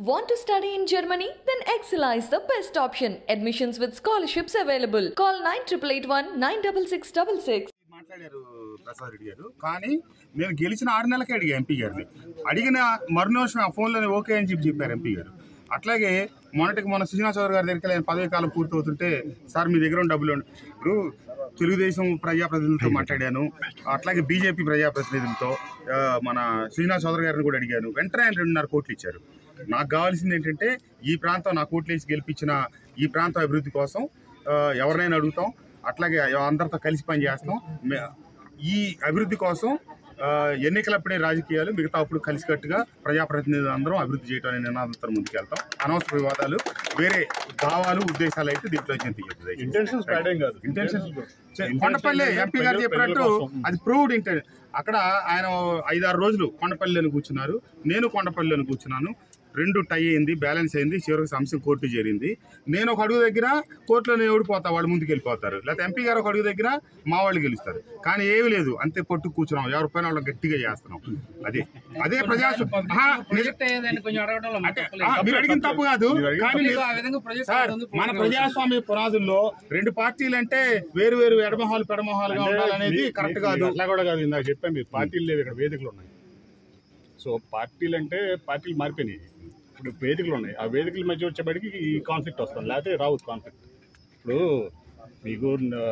Want to study in Germany? Then Excella is the best option. Admissions with scholarships available. Call 9881 96666. మాట్లాడారు ప్రసాద్ రెడ్డి గారు కానీ నేను గెలిచిన ఆరు నెలలకే అడిగా ఎంపీ గారిని అడిగిన మరునిమిషం ఆ ఫోన్లోనే ఓకే అని చెప్పి చెప్పారు ఎంపీ గారు అట్లాగే మొన్నటికి మొన్న సుజనా చౌదరి గారి దగ్గరికి నేను పదవి కాలం పూర్తవుతుంటే సార్ మీ దగ్గర ఉన్న డబ్బులు ఉండి-" ఇప్పుడు తెలుగుదేశం ప్రజాప్రతినిధులతో మాట్లాడాను అట్లాగే బీజేపీ ప్రజాప్రతినిధులతో ఆ, మన సుజనా చౌదరి గారిని కూడా అడిగాను వెంటనే ఆయన రెండున్నర కోట్లు ఇచ్చారు నాకు కావాల్సింది ఏంటంటే ఈ ప్రాంతం నా కోట్లు వేసి గెలిపించిన ఈ ప్రాంతం అభివృద్ధి కోసం ఆ, ఎవరినైనా అడుగుతాం అట్లాగే అందరితో కలిసి పని చేస్తాం మే- ఈ అభివృద్ధి కోసం ఆ, ఎన్నికలప్పుడే రాజకీయాలు మిగతా అప్పుడు కలిసికట్టుగా ప్రజాప్రతినిధులు అందరం అభివృద్ధి చేయడం అనే నినాదంతో ముందుకెళ్తాం అనవసర వివాదాలు వేరే భావాలు ఉద్దేశాలు అయితే దీంట్లో తీయద్దు ఇంటెన్షన్స్ బ్యాడ్ ఏం కాదు ఇంటెన్షన్స్ కొండపల్లి ఎంపీ గారు చెప్పినట్టు అది ప్రూవ్డ్ ఇంటెన్ అక్కడ ఆయన ఐదారు రోజులు కొండపల్లిలోని కూర్చున్నారు నేను కొండపల్లిలోని కూర్చున్నాను రెండు టై అయింది బ్యాలెన్స్ అయింది చివరికి అంశం కోర్టు చేరింది నేను ఒక అడుగు దగ్గర కోర్టులో నేను ఓడిపోతా వాళ్ళు ముందుకు వెళ్ళిపోతారు లేకపోతే ఎంపీ గారు ఒక అడుగు దగ్గర మా వాళ్ళు గెలుస్తారు కానీ ఏమీ లేదు అంతే పట్టు కూర్చున్నాం ఎవరి పైన వాళ్ళు గట్టిగా చేస్తున్నాం అదే అదే ప్రజా ఆహా, నిజ- ప్రొజెక్ట్ అయ్యేదాన్ని కొంచెం అడగడంలో మాకు అంటే తప్పులేదు. ఆ, మీరు అడిగిన తప్పు కాదు కానీ మీకు మీరు- ఆ విధంగా ప్రొజెక్ట్ సార్ అవుతుంది, మన పూర్తిగా ప్రజాస్వామ్య పునాదుల్లో రెండు పార్టీలు అంటే వేరు వేరు ఎడమహాలు పెడమహాలుగా ఉండాలనేది కరెక్ట్ కాదు అట్లా కూడా కాదు ఇందాక చెప్పాను మీరు పార్టీలు లేవు ఇక్కడ వేదికలు ఉన్నాయి సో పార్టీలు అంటే పార్టీలు మారిపోయినాయి ఇప్పుడు వేదికలు ఉన్నాయి ఆ వేదికల మధ్య వచ్చేప్పటికి ఈ కాన్ఫ్లిక్ట్ వస్తుంది లేకపోతే రావు కాన్ఫ్లిక్ట్ ఇప్పుడు మీకు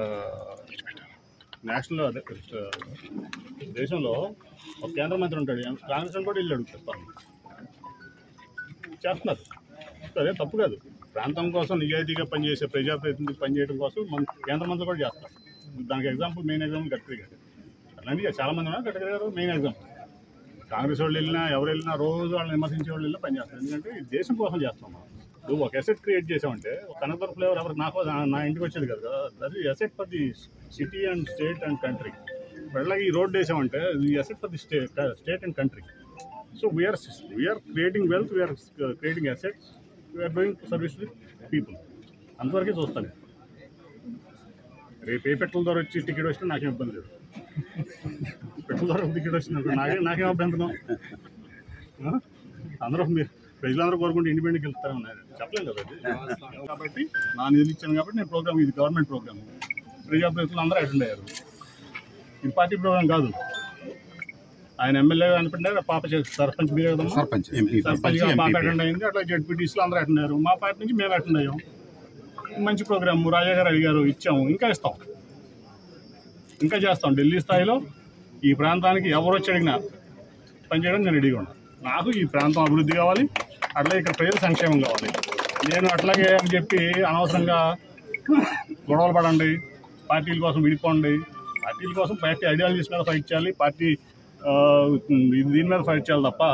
నేషనల్ అదే ఆ, దేశంలో ఒక కేంద్ర మంత్రి ఉంటాడు కాంగ్రెస్ వాళ్ళు కూడా ఇల్లు అడుగుతారు చేస్తున్నారు అదే తప్పు కాదు ప్రాంతం కోసం నిజాయితీగా పనిచేసే ప్రజాప్రతినిధి పనిచేయడం కోసం మన కేంద్ర మంత్రులు కూడా చేస్తారు దానికి ఎగ్జాంపుల్ మెయిన్ ఎగ్జాంపుల్ గడ్కరీ గారు అలాంటి చాలా మంది ఉన్నారు గడ్కరీ గారు మెయిన్ ఎగ్జాంపుల్ కాంగ్రెస్ వాళ్ళు వెళ్ళినా ఎవరు వెళ్ళినా రోజు వాళ్ళని విమర్శించే వాళ్ళు వెళ్ళినా పనిచేస్తారు ఎందుకంటే ఈ దేశం కోసం చేస్తాం మనం ఇప్పుడు ఒక ఎసెట్ క్రియేట్ చేసామంటే ఒక కనకర్ ఫ్లేవర్ ఎవరికి నాకు నా- నా ఇంటికి వచ్చేది కదా దట్ ఈ asset for the city and state and country వెళ్ళగా ఈ రోడ్ వేసామంటే ఈ asset for the state state and country so we are we are creating wealth we are creating assets we are doing service with people అంతవరకే చూస్తాను నేను. రేపు ఏ పెట్రోల్ ద్వారా వచ్చి టికెట్ వస్తే నాకేం ఇబ్బంది లేదు పెట్రోల్ ద్వారా టికెట్ వచ్చింది అనుకో నాకే నాకేం అభ్యంతరం ఆ? అందరూ మీరు ప్రజలందరూ కోరుకుంటే ఇండిపెండెంట్ గెలుస్తారని ఉన్నారు చెప్పలేం కదా అది కాబట్టి నా నిధులు ఇచ్చాను కాబట్టి నేను ప్రోగ్రామ్ ఇది గవర్నమెంట్ ప్రోగ్రామ్ ప్రజాప్రతినిధులు అందరూ అటెండ్ అయ్యారు ఇది పార్టీ ప్రోగ్రామ్ కాదు ఆయన ఎమ్మెల్యే అనిపించారు పాప చేసి సర్పంచ్ మీరే కదమ్మా సర్పంచ్ ఎంపీ సర్పంచ్ గా పాప అటెండ్ అయింది అట్లా జడ్పీటీసీలు అందరూ అటెండ్ అయ్యారు మా పార్టీ నుంచి మేము అటెండ్ అయ్యాం మంచి ప్రోగ్రామ్ రాజా గారు అడిగారు ఇచ్చాము ఇంకా ఇస్తాం ఇంకా చేస్తాం ఢిల్లీ స్థాయిలో ఈ ప్రాంతానికి ఎవరు వచ్చి అడిగినా పనిచేయడం నేను రెడీగా ఉన్నాను నాకు ఈ ప్రాంతం అభివృద్ధి కావాలి అట్లా ఇక్కడ ప్రజల సంక్షేమం కావాలి నేను అట్లాగే అని చెప్పి అనవసరంగా గొడవలు పడండి పార్టీల కోసం విడిపోండి పార్టీల కోసం పార్టీ ఐడియాలజీస్ మీద ఫైట్ చేయాలి పార్టీ ఆ, ఇది దీని మీద ఫైట్ చేయాలి తప్ప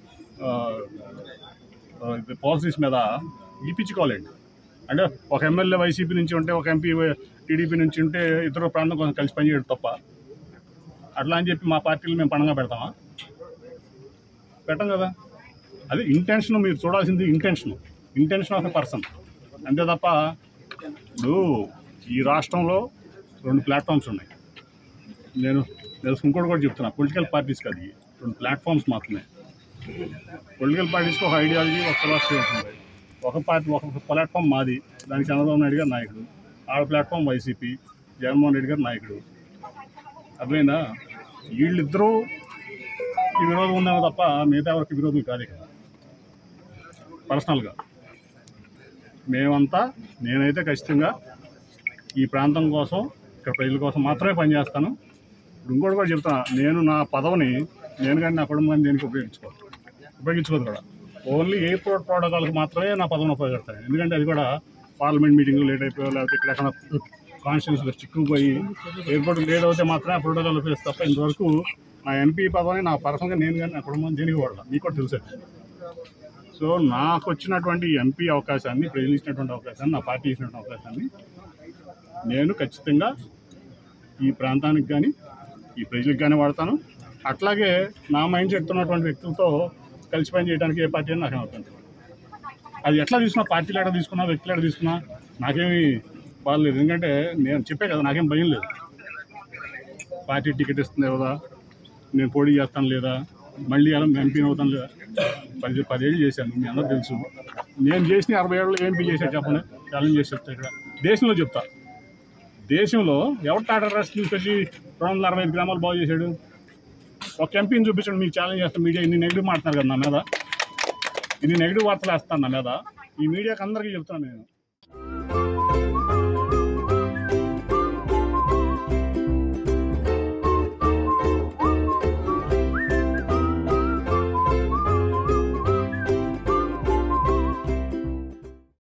పాలసీస్ మీద ఇప్పించుకోవాలండి అంటే ఒక ఎమ్మెల్యే వైసీపీ నుంచి ఉంటే ఒక ఎంపీ టీడీపీ నుంచి ఉంటే ఇతర ప్రాంతం కోసం కలిసి పనిచేయడం తప్ప అట్లా అని చెప్పి మా పార్టీలు మేము పండగ పెడతామా పెట్టం కదా అది ఇంటెన్షన్ మీరు చూడాల్సింది intention intention of a person అంతే తప్ప ఇప్పుడు ఈ రాష్ట్రంలో రెండు ప్లాట్ఫామ్స్ ఉన్నాయి నేను నేను ఇంకోటి కూడా చెప్తున్నా పొలిటికల్ పార్టీస్ కాదు ఇవి. రెండు ప్లాట్ఫామ్స్ మాత్రమే పొలిటికల్ పార్టీస్కి ఒక ఐడియాలజీ ఒక ఫిలాసఫీ ఉంటుంది ఒక పార్టీ ఒక ప్లాట్ఫామ్ మాది దానికి చంద్రబాబు నాయుడు గారు నాయకుడు ఆడ ప్లాట్ఫామ్ వైసీపీ జగన్మోహన్ రెడ్డి గారు నాయకుడు అర్థమైందా వీళ్ళిద్దరూ ఈ విరోధం ఉన్నాను తప్ప మిగతా ఎవరికి విరోధం కాదు ఇక్కడ పర్సనల్గా మేమంతా నేనైతే ఖచ్చితంగా ఈ ప్రాంతం కోసం ఇక్కడ ప్రజల కోసం మాత్రమే పనిచేస్తాను ఇప్పుడు ఇంకోటి కూడా చెప్తాను నేను నా పదవిని నేను కానీ నా కుటుంబం కానీ దేనికి ఉపయోగించుకోను ఉపయోగించుకోదు కూడా ఓన్లీ ఎయిర్పోర్ట్ ప్రోటోకాల్కి మాత్రమే నా పదవిని ఉపయోగిస్తాను ఎందుకంటే అది కూడా పార్లమెంట్ మీటింగ్లో లేట్ అయిపోయో లేకపోతే ఇక్కడ ఎక్కడ కాన్స్టిట్యూన్సీలో చిక్కుపోయి ఎయిర్పోర్ట్ లేట్ అవుతే మాత్రమే ఆ ప్రోటోకాల్ ఉపయోగిస్తాను తప్ప ఇంతవరకు నా ఎంపీ పదవిని నా పర్సనల్గా నేను కానీ నా కుటుంబం దేనికి వాడాలి మీకు కూడా తెలుసు సో నాకు వచ్చినటువంటి ఎంపీ అవకాశాన్ని ప్రజలు ఇచ్చినటువంటి అవకాశాన్ని నా పార్టీ ఇచ్చినటువంటి అవకాశాన్ని నేను ఖచ్చితంగా ఈ ప్రాంతానికి కానీ ఈ ప్రజలకు కానీ వాడతాను అట్లాగే నా మైండ్ సెట్ ఉన్నటువంటి వ్యక్తులతో కలిసి పని చేయడానికి ఏ పార్టీ అని నాకు అవుతుంది అది ఎట్లా తీసుకున్నా పార్టీలు ఎట్లా తీసుకున్నా వ్యక్తులు ఎట్లా తీసుకున్నా నాకేమి బాగలేదు ఎందుకంటే నేను చెప్పే కదా నాకేం భయం లేదు పార్టీ టికెట్ ఇస్తుంది కదా నేను పోటీ చేస్తాను లేదా మళ్ళీ అలా ఎంపీ అవుతాను లేదా పది పదేళ్ళు చేశాను మీ అందరూ తెలుసు నేను చేసిన అరవై ఏళ్ళు ఎంపీ చేశాను చెప్పండి ఛాలెంజ్ చేసి చెప్తా ఇక్కడ దేశంలో చెప్తా దేశంలో ఎవరు టాటా ట్రస్ట్ తీసుకొచ్చి రెండు వందల అరవై ఐదు గ్రామాలు బాగు చేశాడు ఒక ఎంపీని చూపించండి మీకు ఛాలెంజ్ చేస్తాను మీడియా ఇన్ని నెగిటివ్ మాట్లాడుతున్నారు కదా నా మీద ఇన్ని నెగిటివ్ వార్తలు వేస్తాను నా మీద ఈ మీడియాకి అందరికీ చెప్తాను నేను